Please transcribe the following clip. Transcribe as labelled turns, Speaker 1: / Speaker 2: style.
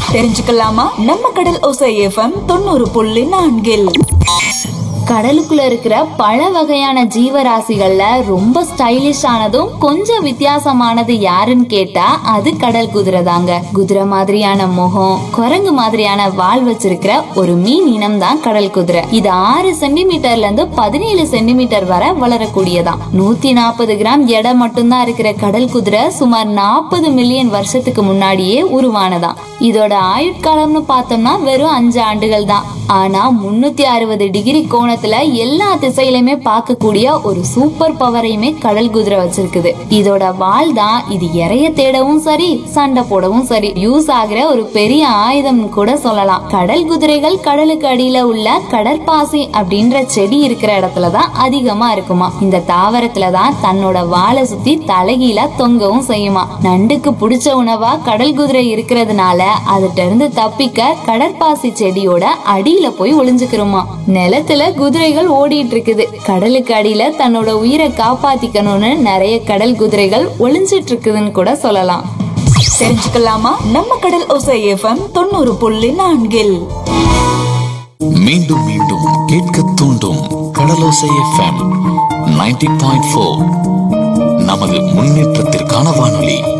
Speaker 1: தெரிஞ்சுக்கலாமா நம்ம கடல் ஓசை எஃப்எம் தொண்ணூறு புள்ளி நான்கில்
Speaker 2: கடலுக்குள்ள இருக்கிற பல வகையான ஜீவராசிகள்ல ரொம்ப ஸ்டைலிஷ் ஆனதும் கொஞ்சம் வித்தியாசமானது யாருன்னு கேட்டா அது கடல் குதிரை தாங்க குதிரை மாதிரியான முகம் குரங்கு மாதிரியான வால் வச்சிருக்கிற ஒரு மீன் இனம் தான் கடல் குதிரை இது ஆறு சென்டிமீட்டர்ல இருந்து பதினேழு சென்டிமீட்டர் வரை வளரக்கூடியதாம் நூத்தி நாற்பது கிராம் எடை மட்டும்தான் இருக்கிற கடல் குதிரை சுமார் நாற்பது மில்லியன் வருஷத்துக்கு முன்னாடியே உருவானதாம் இதோட ஆயுட்காலம்னு பார்த்தோம்னா வெறும் அஞ்சு ஆண்டுகள் தான் ஆனா முன்னூத்தி அறுபது டிகிரி கோணத்துல எல்லா திசையிலுமே பார்க்கக்கூடிய ஒரு சூப்பர் பவரையுமே கடல் குதிரை வச்சிருக்குது இதோட வால் தான் இது இறைய தேடவும் சரி சண்டை போடவும் சரி யூஸ் ஆகிற ஒரு பெரிய ஆயுதம் கூட சொல்லலாம் கடல் குதிரைகள் கடலுக்கு அடியில உள்ள கடற்பாசி அப்படின்ற செடி இருக்கிற இடத்துல தான் அதிகமா இருக்குமா இந்த தாவரத்துல தான் தன்னோட வாலை சுத்தி தலைகீழா தொங்கவும் செய்யுமா நண்டுக்கு பிடிச்ச உணவா கடல் குதிரை இருக்கிறதுனால அதுட்ட இருந்து தப்பிக்க கடற்பாசி செடியோட அடியில போய் ஒளிஞ்சுக்கிறோமா நிலத்துல குதிரைகள் ஓடிட்டு இருக்குது கடலுக்கு அடியில தன்னோட உயிரை காப்பாத்திக்கணும்னு நிறைய கடல் குதிரைகள் ஒளிஞ்சிட்டு இருக்குதுன்னு கூட சொல்லலாம்
Speaker 1: தெரிஞ்சுக்கலாமா நம்ம கடல் ஓசை எஃப்எம் தொண்ணூறு புள்ளி நான்கில்
Speaker 3: மீண்டும் மீண்டும் கேட்க தூண்டும் Kadalosai FM ninety point four நமது முன்னேற்றத்திற்கான வானொலி